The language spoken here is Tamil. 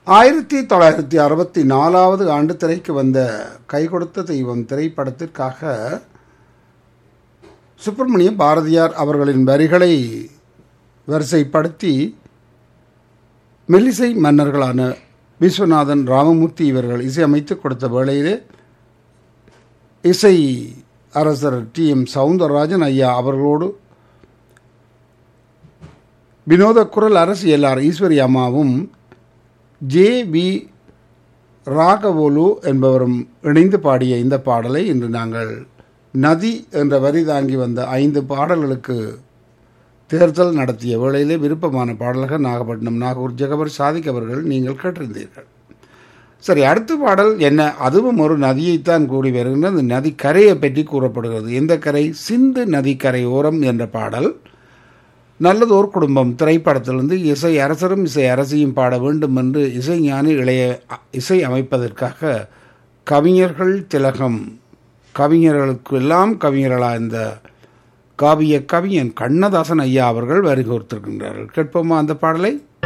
ஆயிரத்தி தொள்ளாயிரத்தி அறுபத்தி நாலாவது ஆண்டு திரைக்கு வந்த கை கொடுத்த தெய்வம் திரைப்படத்திற்காக சுப்பிரமணிய பாரதியார் அவர்களின் வரிகளை வரிசைப்படுத்தி மெல்லிசை மன்னர்களான விஸ்வநாதன் ராமமூர்த்தி இவர்கள் இசையமைத்து கொடுத்த வேளையிலே இசை அரசர் டி எம் சவுந்தரராஜன் ஐயா அவர்களோடு வினோத குரல் அரசியலார் ஈஸ்வரி அம்மாவும் ஜே வி ராகவோலு என்பவரும் இணைந்து பாடிய இந்த பாடலை இன்று நாங்கள் நதி என்ற வரி தாங்கி வந்த ஐந்து பாடல்களுக்கு தேர்தல் நடத்திய வேளையிலே விருப்பமான பாடல்கள் நாகப்பட்டினம் நாகூர் ஜெகபர் சாதிக் அவர்கள் நீங்கள் கேட்டிருந்தீர்கள் சரி அடுத்த பாடல் என்ன அதுவும் ஒரு நதியைத்தான் கூடி வருகின்ற அந்த நதி கரையை பற்றி கூறப்படுகிறது எந்த கரை சிந்து நதி கரை ஓரம் என்ற பாடல் நல்லதோர் குடும்பம் திரைப்படத்திலிருந்து இசை அரசரும் இசை அரசியும் பாட வேண்டும் என்று இசைஞானி இளைய இசை அமைப்பதற்காக கவிஞர்கள் திலகம் கவிஞர்களுக்கு எல்லாம் கவிஞர்களா இந்த காவிய கவிஞன் கண்ணதாசன் ஐயா அவர்கள் வருகை கொடுத்திருக்கின்றார்கள் கேட்போமா அந்த பாடலை